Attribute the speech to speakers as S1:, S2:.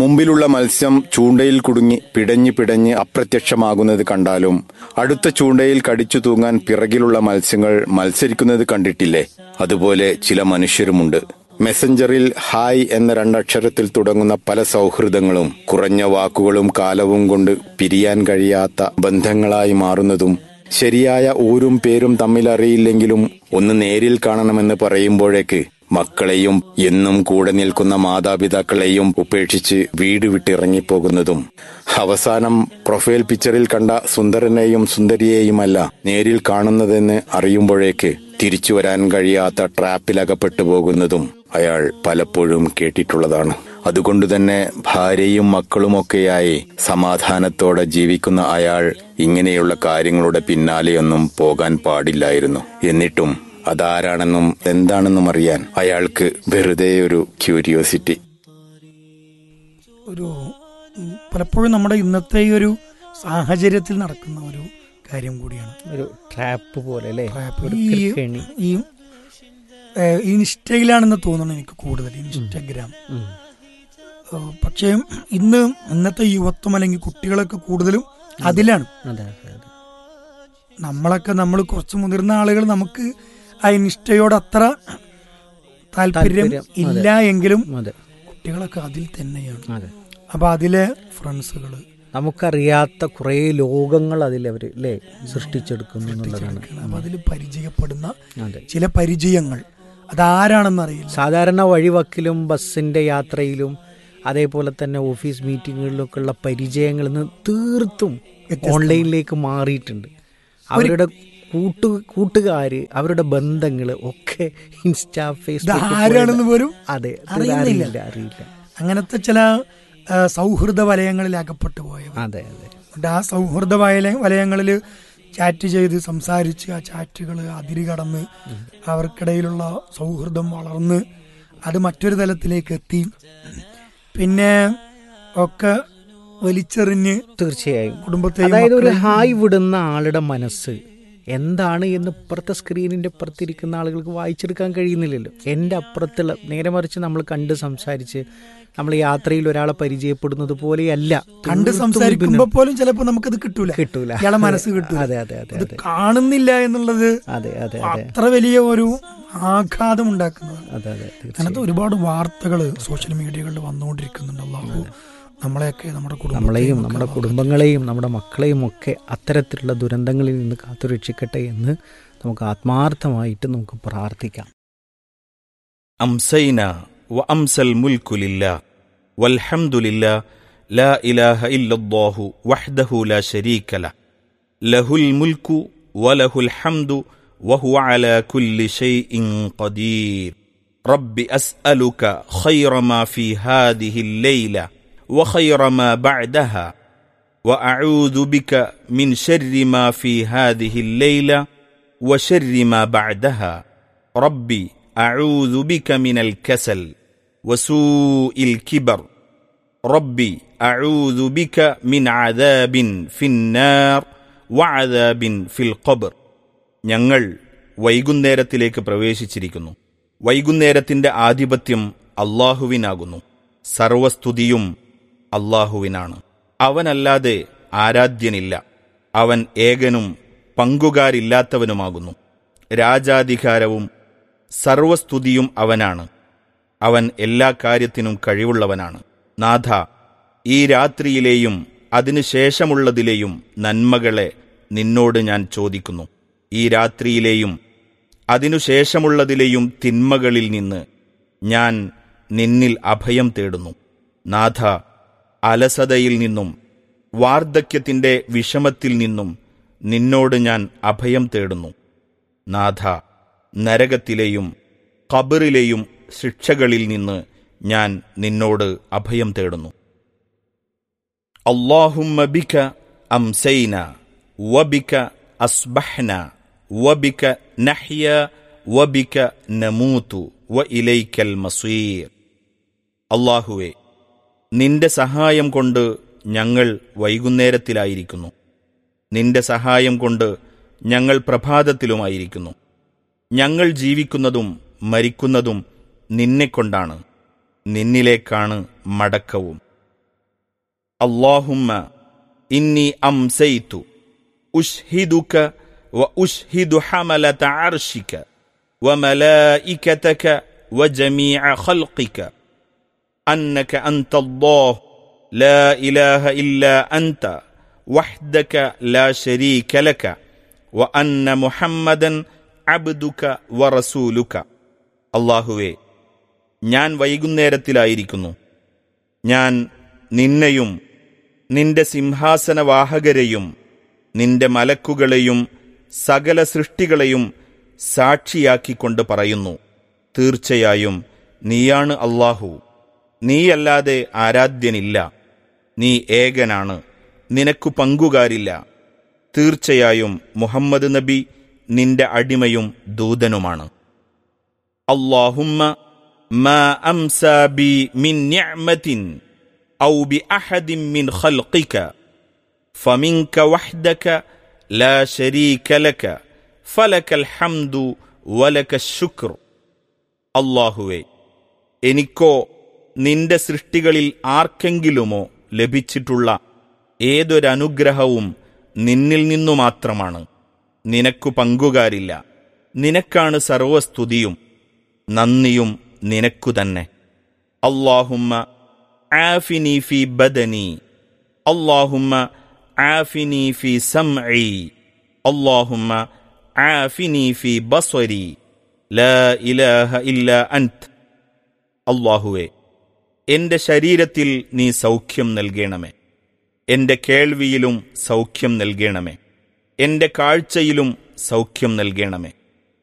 S1: മുമ്പിലുള്ള മത്സ്യം ചൂണ്ടയിൽ കുടുങ്ങി പിടഞ്ഞ് പിടഞ്ഞ് അപ്രത്യക്ഷമാകുന്നത് കണ്ടാലും അടുത്ത ചൂണ്ടയിൽ കടിച്ചു തൂങ്ങാൻ പിറകിലുള്ള മത്സ്യങ്ങൾ മത്സരിക്കുന്നത് കണ്ടിട്ടില്ലേ അതുപോലെ ചില മനുഷ്യരുമുണ്ട് മെസ്സഞ്ചറിൽ ഹായ് എന്ന രണ്ടക്ഷരത്തിൽ തുടങ്ങുന്ന പല സൗഹൃദങ്ങളും കുറഞ്ഞ വാക്കുകളും കാലവും കൊണ്ട് പിരിയാൻ കഴിയാത്ത ബന്ധങ്ങളായി മാറുന്നതും ശരിയായ ഊരും പേരും തമ്മിൽ അറിയില്ലെങ്കിലും ഒന്ന് നേരിൽ കാണണമെന്ന് പറയുമ്പോഴേക്ക് മക്കളെയും എന്നും കൂടെ നിൽക്കുന്ന മാതാപിതാക്കളെയും ഉപേക്ഷിച്ച് വീട് വിട്ടിറങ്ങിപ്പോകുന്നതും അവസാനം പ്രൊഫൈൽ പിക്ചറിൽ കണ്ട സുന്ദരനെയും സുന്ദരിയെയുമല്ല നേരിൽ കാണുന്നതെന്ന് അറിയുമ്പോഴേക്ക് തിരിച്ചു വരാൻ കഴിയാത്ത ട്രാപ്പിലകപ്പെട്ടു പോകുന്നതും അയാൾ പലപ്പോഴും കേട്ടിട്ടുള്ളതാണ് അതുകൊണ്ട് തന്നെ ഭാര്യയും മക്കളുമൊക്കെയായി സമാധാനത്തോടെ ജീവിക്കുന്ന അയാൾ ഇങ്ങനെയുള്ള കാര്യങ്ങളുടെ പിന്നാലെയൊന്നും പോകാൻ പാടില്ലായിരുന്നു എന്നിട്ടും അതാരാണെന്നും എന്താണെന്നും അറിയാൻ അയാൾക്ക് വെറുതെ ഒരു ക്യൂരിയോസിറ്റി
S2: ഒരു ഉം, പലപ്പോഴും നമ്മുടെ ഇന്നത്തെ ഈ ഒരു സാഹചര്യത്തിൽ നടക്കുന്ന ഒരു കാര്യം കൂടിയാണ്
S3: ഒരു ട്രാപ്പ് പോലെ അല്ലേ
S2: ട്രാപ്പ്.
S3: ഒരു
S2: ഈ-
S3: കെണി.
S2: ഈ ഏഹ്, ഇൻസ്റ്റയിലാണെന്ന് തോന്നുന്നു എനിക്ക് കൂടുതൽ ഇൻസ്റ്റഗ്രാം
S3: ഉം.
S2: ഏഹ്, പക്ഷേ ഇന്ന് ഇന്നത്തെ യുവത്വം അല്ലെങ്കിൽ കുട്ടികളൊക്കെ കൂടുതലും അതിലാണ്
S3: അതെ അതെ അതെ
S2: നമ്മളൊക്കെ നമ്മൾ കുറച്ച് മുതിർന്ന ആളുകൾ നമുക്ക് ആ ഇൻസ്റ്റയോട് അത്ര താല്പര്യം
S3: താല്പര്യം,
S2: ഇല്ല എങ്കിലും
S3: അതെ
S2: കുട്ടികളൊക്കെ അതിൽ തന്നെയാണ്
S3: അതെ
S2: അപ്പൊ അതിലെ ഫ്രണ്ട്സുകള്
S3: നമുക്കറിയാത്ത കുറേ ലോകങ്ങൾ അതിലവർ അല്ലേ സൃഷ്ടിച്ചെടുക്കുന്നു എന്നുള്ളതാണ്
S2: അപ്പൊ അതിൽ പരിചയപ്പെടുന്ന
S3: അതെ
S2: ചില പരിചയങ്ങൾ അതാരാണെന്ന് അറിയില്ല
S3: സാധാരണ വഴിവക്കിലും ബസ്സിന്റെ യാത്രയിലും അതേപോലെ തന്നെ ഓഫീസ് മീറ്റിങ്ങുകളിലൊക്കെ ഉള്ള പരിചയങ്ങളിൽ നിന്ന് തീർത്തും ഓൺലൈനിലേക്ക് മാറിയിട്ടുണ്ട് അവരുടെ കൂട്ടു കൂട്ടുകാര് അവരുടെ ബന്ധങ്ങൾ ഒക്കെ ഇൻസ്റ്റാ ഫേസ്ബുക്ക്
S2: ആരാണെന്ന് പോലും
S3: അതെ അത്
S2: അറിയുന്നില്ല.
S3: അറിയില്ല അറിയില്ല
S2: അങ്ങനത്തെ ചില ആ, സൗഹൃദ വലയങ്ങളിൽ അകപ്പെട്ടു പോയവർ
S3: അതെ അതെ
S2: എന്നിട്ട് ആ സൗഹൃദ വലയ വലയങ്ങളിൽ ചാറ്റ് ചെയ്ത് സംസാരിച്ച് ആ ചാറ്റുകൾ അതിര് കടന്ന് അവർക്കിടയിലുള്ള സൗഹൃദം വളർന്ന് അത് മറ്റൊരു തലത്തിലേക്ക് എത്തി പിന്നെ ഒക്കെ വലിച്ചെറിഞ്ഞ്
S3: തീർച്ചയായും
S2: കുടുംബത്തെയും
S3: അതായത് ഒരു
S2: മക്കളെയും
S3: ഹായ് വിടുന്ന ആളുടെ മനസ്സ് എന്താണ് എന്ന് ഇപ്പുറത്തെ സ്ക്രീനിന്റെ അപ്പുറത്തിരിക്കുന്ന ആളുകൾക്ക് വായിച്ചെടുക്കാൻ കഴിയുന്നില്ലല്ലോ എൻ്റെ അപ്പുറത്തുള്ള നേരെ മറിച്ച് നമ്മൾ കണ്ട് സംസാരിച്ച് നമ്മൾ യാത്രയിൽ ഒരാളെ പരിചയപ്പെടുന്നത് പോലെയല്ല
S2: കണ്ട്
S3: തീർത്തും
S2: സംസാരിക്കുമ്പോ
S3: വിഭിന്നം.
S2: പോലും ചിലപ്പോ നമുക്കത് കിട്ടൂല
S3: കിട്ടൂല
S2: ഇയാളെ മനസ്സ് കിട്ടൂല
S3: അതെ അതെ അതെ
S2: അത്
S3: അതെ
S2: കാണുന്നില്ല എന്നുള്ളത്
S3: അതെ അതെ അതെ
S2: അത്ര വലിയ ഒരു ആഘാതം ഉണ്ടാക്കുന്നതാണ്
S3: അതെ അതെ
S2: അങ്ങനത്തെ ഒരുപാട് വാർത്തകൾ സോഷ്യൽ മീഡിയകളിൽ വന്നുകൊണ്ടിരിക്കുന്നുണ്ട് അള്ളാഹു നമ്മളെയൊക്കെ നമ്മുടെ
S3: നമ്മളെയും
S2: കുടുംബത്തെയും
S3: നമ്മുടെ
S2: ഒക്കെ
S3: കുടുംബങ്ങളെയും നമ്മുടെ മക്കളെയും ഒക്കെ അത്തരത്തിലുള്ള ദുരന്തങ്ങളിൽ നിന്ന് കാത്തുരക്ഷിക്കട്ടെ എന്ന് നമുക്ക് ആത്മാർത്ഥമായിട്ട് നമുക്ക് പ്രാർത്ഥിക്കാം
S4: أمسينا وأمسى الملك لله والحمد لله لا إله إلا الله وحده لا شريك له له الملك وله الحمد وهو على كل شيء قدير رب أسألك خير ما في هذه الليلة وخير ما بعدها وأعوذ بك من شر ما في هذه الليلة وشر ما بعدها ربي أعوذ بك من الكسل وسوء الكبر ربي أعوذ بك من عذاب في النار وعذاب في القبر ഞങ്ങൾ വൈകുന്നേരത്തിലേക്ക് പ്രവേശിച്ചിരിക്കുന്നു വൈകുന്നേരത്തിന്റെ ആധിപത്യം അള്ളാഹുവിനാകുന്നു സർവസ്തുതിയും അള്ളാഹുവിനാണ് അവനല്ലാതെ ആരാധ്യനില്ല അവൻ ഏകനും പങ്കുകാരില്ലാത്തവനുമാകുന്നു രാജാധികാരവും സർവസ്തുതിയും അവനാണ് അവൻ എല്ലാ കാര്യത്തിനും കഴിവുള്ളവനാണ് നാഥ ഈ രാത്രിയിലെയും അതിനുശേഷമുള്ളതിലെയും നന്മകളെ നിന്നോട് ഞാൻ ചോദിക്കുന്നു ഈ രാത്രിയിലെയും അതിനുശേഷമുള്ളതിലെയും തിന്മകളിൽ നിന്ന് ഞാൻ നിന്നിൽ അഭയം തേടുന്നു നാഥ അലസതയിൽ നിന്നും വാർദ്ധക്യത്തിന്റെ വിഷമത്തിൽ നിന്നും നിന്നോട് ഞാൻ അഭയം തേടുന്നു നാഥ നരകത്തിലെയും ഖബറിലെയും ശിക്ഷകളിൽ നിന്ന് ഞാൻ നിന്നോട് അഭയം തേടുന്നു اللهم بك أمسينا وبك أصبحنا وبك نحيا وبك نموت وإليك المصير അള്ളാഹുവെ നിന്റെ സഹായം കൊണ്ട് ഞങ്ങൾ വൈകുന്നേരത്തിലായിരിക്കുന്നു നിന്റെ സഹായം കൊണ്ട് ഞങ്ങൾ പ്രഭാതത്തിലുമായിരിക്കുന്നു ഞങ്ങൾ ജീവിക്കുന്നതും മരിക്കുന്നതും നിന്നെക്കൊണ്ടാണ് നിന്നിലേക്കാണ് മടക്കവും اللهم إني أمسيت أشهدك وأشهد حملة عرشك وملائكتك وجميع خلقك أنك أنت الله لا إله إلا أنت وحدك لا شريك لك وأن محمدا عبدك ورسولك അള്ളാഹുവേ ഞാൻ വൈകുന്നേരത്തിലായിരിക്കുന്നു ഞാൻ നിന്നെയും നിന്റെ സിംഹാസനവാഹകരെയും നിന്റെ മലക്കുകളെയും സകല സൃഷ്ടികളെയും സാക്ഷിയാക്കിക്കൊണ്ട് പറയുന്നു തീർച്ചയായും നീയാണ് അള്ളാഹു നീയല്ലാതെ ആരാധ്യനില്ല നീ ഏകനാണ് നിനക്കു പങ്കുകാരില്ല തീർച്ചയായും മുഹമ്മദ് നബി നിന്റെ അടിമയും ദൂതനുമാണ് اللهم ما امسى بي من نعمه او باحد من خلقك فمنك وحدك لا شريك لك فلك الحمد ولك الشكر അള്ളാഹുവേ എനിക്കോ നിന്റെ സൃഷ്ടികളിൽ ആർക്കെങ്കിലുമോ ലഭിച്ചിട്ടുള്ള ഏതൊരനുഗ്രഹവും നിന്നിൽ നിന്നു മാത്രമാണ് നിനക്കു പങ്കുകാരില്ല നിനക്കാണ് സർവസ്തുതിയും നന്ദിയും നിനക്കു തന്നെ അള്ളാഹുമ്മ ആഫിനി ഫി ബദനി അള്ളാഹുമ്മ ആഫിനി ഫി സംഇ അള്ളാഹുമ്മ ആഫിനി ഫി ബസ്വരി ലാ ഇലാഹ ഇല്ല അൻത് അള്ളാഹുവേ എന്റെ ശരീരത്തിൽ നീ സൗഖ്യം നൽകണമേ എന്റെ കേൾവിയിലും സൗഖ്യം നൽകണമേ എന്റെ കാഴ്ചയിലും സൗഖ്യം നൽകണമേ